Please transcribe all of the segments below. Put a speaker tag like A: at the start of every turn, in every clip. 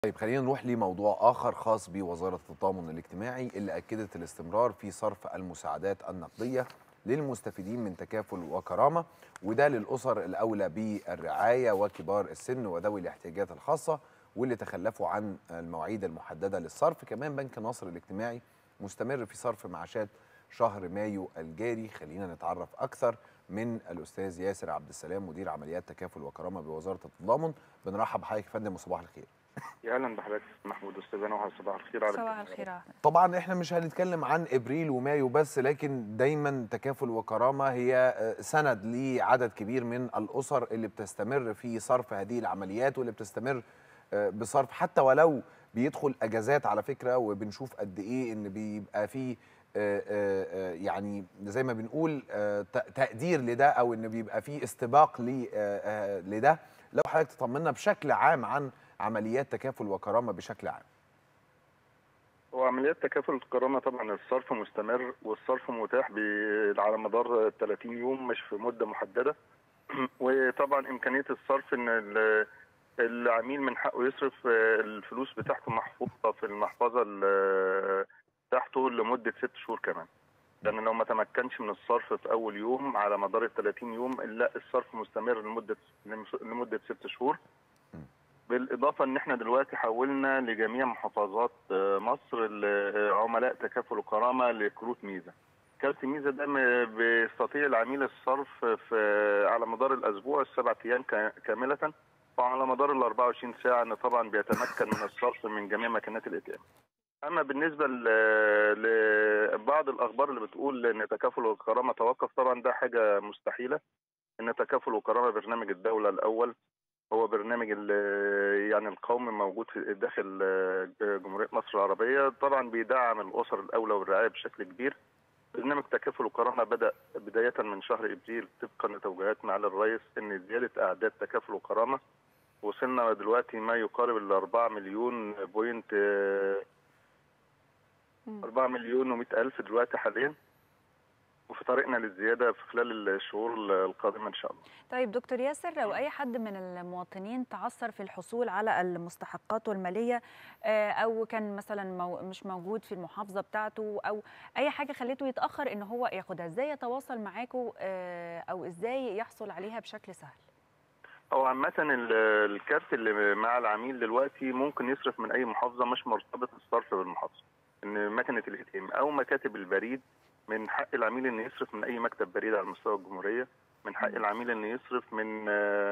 A: طيب خلينا نروح لموضوع آخر خاص بوزارة التضامن الاجتماعي اللي أكدت الاستمرار في صرف المساعدات النقدية للمستفيدين من تكافل وكرامة وده للأسر الأولى بالرعاية وكبار السن وذوي الاحتياجات الخاصة واللي تخلفوا عن المواعيد المحددة للصرف كمان بنك ناصر الاجتماعي مستمر في صرف معاشات شهر مايو الجاري خلينا نتعرف أكثر من الأستاذ ياسر عبد السلام مدير عمليات تكافل وكرامة بوزارة التضامن بنرحب بحضرتك يا فندم وصباح الخير
B: يا اهلا بحضرتك محمود استاذ انا صباح الخير على
C: صباح الخير يا أحمد.
A: طبعا احنا مش هنتكلم عن ابريل ومايو بس لكن دايما تكافل وكرامه هي سند لعدد كبير من الاسر اللي بتستمر في صرف هذه العمليات واللي بتستمر بصرف حتى ولو بيدخل اجازات على فكره وبنشوف قد ايه ان بيبقى في يعني زي ما بنقول تقدير لده او ان بيبقى في استباق لده لو حضرتك تطمنا بشكل عام عن عمليات تكافل وكرامه بشكل عام
B: هو عمليات تكافل الكرامه طبعا الصرف مستمر والصرف متاح على مدار 30 يوم مش في مده محدده وطبعا امكانيه الصرف ان العميل من حقه يصرف الفلوس بتاعته محفوظه في المحفظه بتاعته لمده ست شهور كمان لان لو ما تمكنش من الصرف في اول يوم على مدار ال 30 يوم لا الصرف مستمر لمده لمده ست شهور بالاضافه ان احنا دلوقتي حولنا لجميع محافظات مصر عملاء تكافل وكرامه لكروت ميزه. كارت ميزه ده بيستطيع العميل الصرف في على مدار الاسبوع السبع ايام كامله وعلى مدار ال 24 ساعه ان طبعا بيتمكن من الصرف من جميع مكانات الاي تي ام. اما بالنسبه لبعض الاخبار اللي بتقول ان تكافل وكرامه توقف طبعا ده حاجه مستحيله ان تكافل وكرامه برنامج الدوله الاول هو برنامج يعني القومي موجود في داخل جمهوريه مصر العربيه طبعا بيدعم الاسر الاولى والرعايه بشكل كبير برنامج تكافل وكرامه بدا بدايه من شهر ابريل طبقا لتوجيهات معالي الرئيس ان زياده اعداد تكافل وكرامه وصلنا دلوقتي ما يقارب ال 4 مليون بوينت 4 مليون و100 الف دلوقتي حاليا وفي طريقنا للزياده في خلال الشهور القادمه ان شاء الله.
C: طيب دكتور ياسر لو اي حد من المواطنين تعثر في الحصول على المستحقات الماليه او كان مثلا مش موجود في المحافظه بتاعته او اي حاجه خليته يتاخر ان هو ياخدها، ازاي يتواصل معاكم او ازاي يحصل عليها بشكل سهل؟
B: هو عامة الكارت اللي مع العميل دلوقتي ممكن يصرف من أي محافظة مش مرتبط الصرف بالمحافظة. إن مكنة الاي تي ام أو مكاتب البريد من حق العميل ان يصرف من اي مكتب بريد على مستوى الجمهوريه من حق العميل ان يصرف من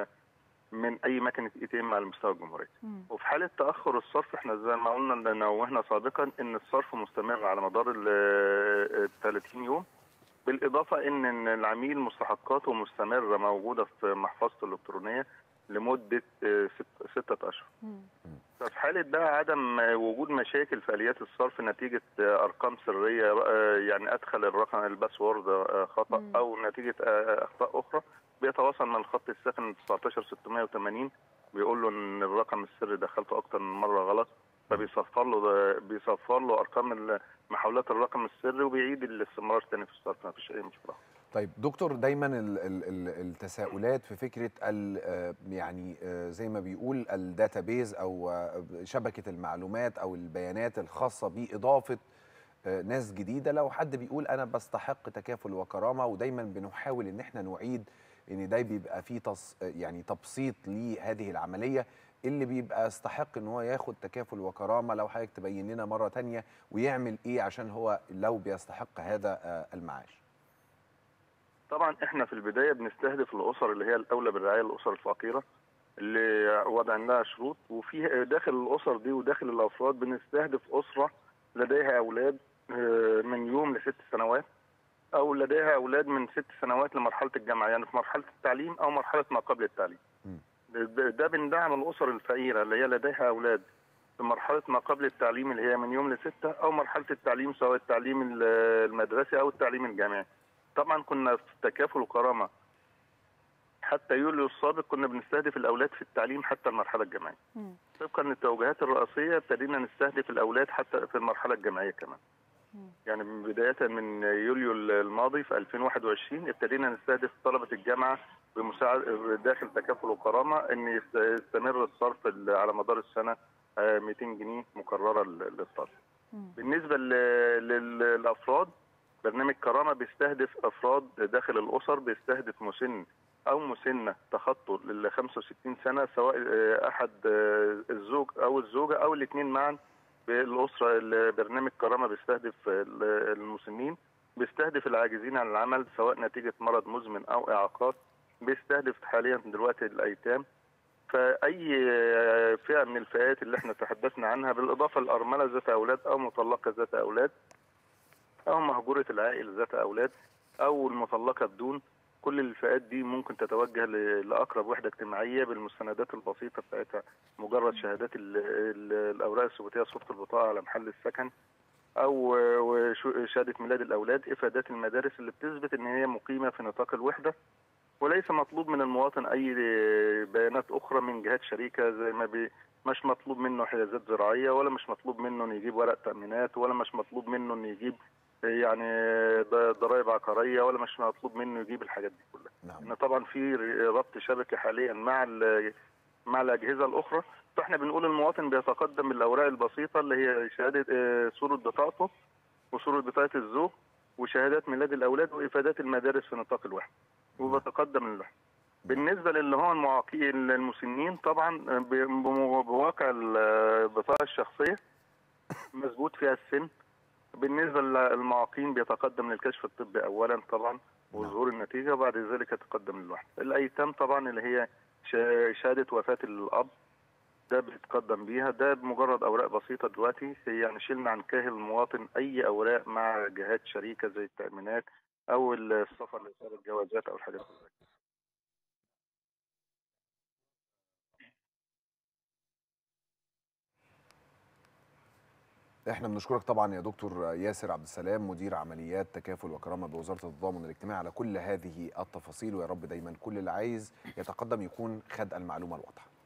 B: من اي مكنه اي تي ام على مستوى الجمهوريه وفي حاله تاخر الصرف احنا زي ما قلنا نوهنا سابقا ان الصرف مستمر على مدار ال 30 يوم بالاضافه ان ان العميل مستحقاته مستمره موجوده في محفظته الالكترونيه لمده ست ستة اشهر في حالة بقى عدم وجود مشاكل في آليات الصرف نتيجة أرقام سرية يعني أدخل الرقم الباسورد خطأ أو نتيجة أخطاء أخرى بيتواصل مع الخط الساخن 19680 بيقول له إن الرقم السري دخلته أكتر من مرة غلط فبيصفر له بيصفر له أرقام محاولات الرقم السري وبيعيد الاستمرار تاني في الصرف ما فيش أي مشكلة.
A: طيب دكتور دايما ال ال التساؤلات في فكره يعني زي ما بيقول الداتابيز او شبكه المعلومات او البيانات الخاصه باضافه ناس جديده لو حد بيقول انا بستحق تكافل وكرامه ودايما بنحاول ان احنا نعيد ان ده بيبقى فيه تص يعني تبسيط لهذه العمليه اللي بيبقى يستحق ان هو ياخد تكافل وكرامه لو حضرتك تبين لنا مره ثانيه ويعمل ايه عشان هو لو بيستحق هذا المعاش
B: طبعا احنا في البدايه بنستهدف الاسر اللي هي الاولى بالرعايه الاسر الفقيره اللي وضعنا لها شروط وفي داخل الاسر دي وداخل الافراد بنستهدف اسره لديها اولاد من يوم لست سنوات او لديها اولاد من ست سنوات لمرحله الجامعه يعني في مرحله التعليم او مرحله ما قبل التعليم. ده بندعم الاسر الفقيره اللي هي لديها اولاد في مرحله ما قبل التعليم اللي هي من يوم لسته او مرحله التعليم سواء التعليم المدرسي او التعليم الجامعي. طبعا كنا في تكافل وكرامه حتى يوليو السابق كنا بنستهدف الاولاد في التعليم حتى المرحله الجامعيه. طبقا للتوجيهات الرئاسيه ابتدينا نستهدف الاولاد حتى في المرحله الجامعيه كمان. يعني بدايه من يوليو الماضي في 2021 ابتدينا نستهدف طلبه الجامعه بمساعد داخل تكافل وكرامه ان يستمر الصرف على مدار السنه آه، 200 جنيه مكرره لل- للطالب
C: مم.
B: بالنسبه ل- لل- للافراد برنامج كرامه بيستهدف افراد داخل الاسر بيستهدف مسن او مسنه تخطوا ال 65 سنه سواء آه، احد آه، الزوج او الزوجه او الاثنين معا بالاسره ال- برنامج كرامه بيستهدف ال- المسنين بيستهدف العاجزين عن العمل سواء نتيجه مرض مزمن او اعاقات بيستهدف حاليا دلوقتي الايتام فاي آه، فئه من الفئات اللي احنا تحدثنا عنها بالاضافه للارمله ذات اولاد او مطلقه ذات اولاد او مهجوره العائل ذات اولاد او المطلقه بدون كل الفئات دي ممكن تتوجه ل- لاقرب وحده اجتماعيه بالمستندات البسيطه بتاعتها مجرد شهادات ال- ال- الاوراق الثبوتيه صوره البطاقه على محل السكن او آه، وشو- شهاده ميلاد الاولاد افادات المدارس اللي بتثبت ان هي مقيمه في نطاق الوحده وليس مطلوب من المواطن اي بيانات اخرى من جهات شريكه زي ما بي مش مطلوب منه حيازات زراعيه ولا مش مطلوب منه انه يجيب ورق تامينات ولا مش مطلوب منه انه يجيب يعني ض- ضرائب عقاريه ولا مش مطلوب منه يجيب الحاجات دي كلها
A: نعم
B: ان طبعا في ربط شبكي حاليا مع ال- مع الاجهزه الاخرى فاحنا بنقول المواطن بيتقدم بالاوراق البسيطه اللي هي شهاده آه، صوره بطاقته وصوره بطاقه الزوج وشهادات ميلاد الاولاد وافادات المدارس في نطاق الوحده وبتقدم للوحده بالنسبه للي هو المعاقين المسنين طبعا ب- بم- بواقع البطاقه الشخصيه مظبوط فيها السن بالنسبه للمعاقين بيتقدم للكشف الطبي اولا طبعا وظهور النتيجه وبعد ذلك يتقدم للوحده الايتام طبعا اللي هي شا- شهاده وفاه الاب ده بيتقدم بيها ده بمجرد اوراق بسيطه دلوقتي هي يعني شلنا عن كاهل المواطن اي اوراق مع جهات شريكه زي التامينات او السفر لإصابة الجوازات او الحاجات دي
A: احنا بنشكرك طبعا يا دكتور ياسر عبد السلام مدير عمليات تكافل وكرامه بوزاره التضامن الاجتماعي على كل هذه التفاصيل ويا رب دايما كل اللي عايز يتقدم يكون خد المعلومه الواضحه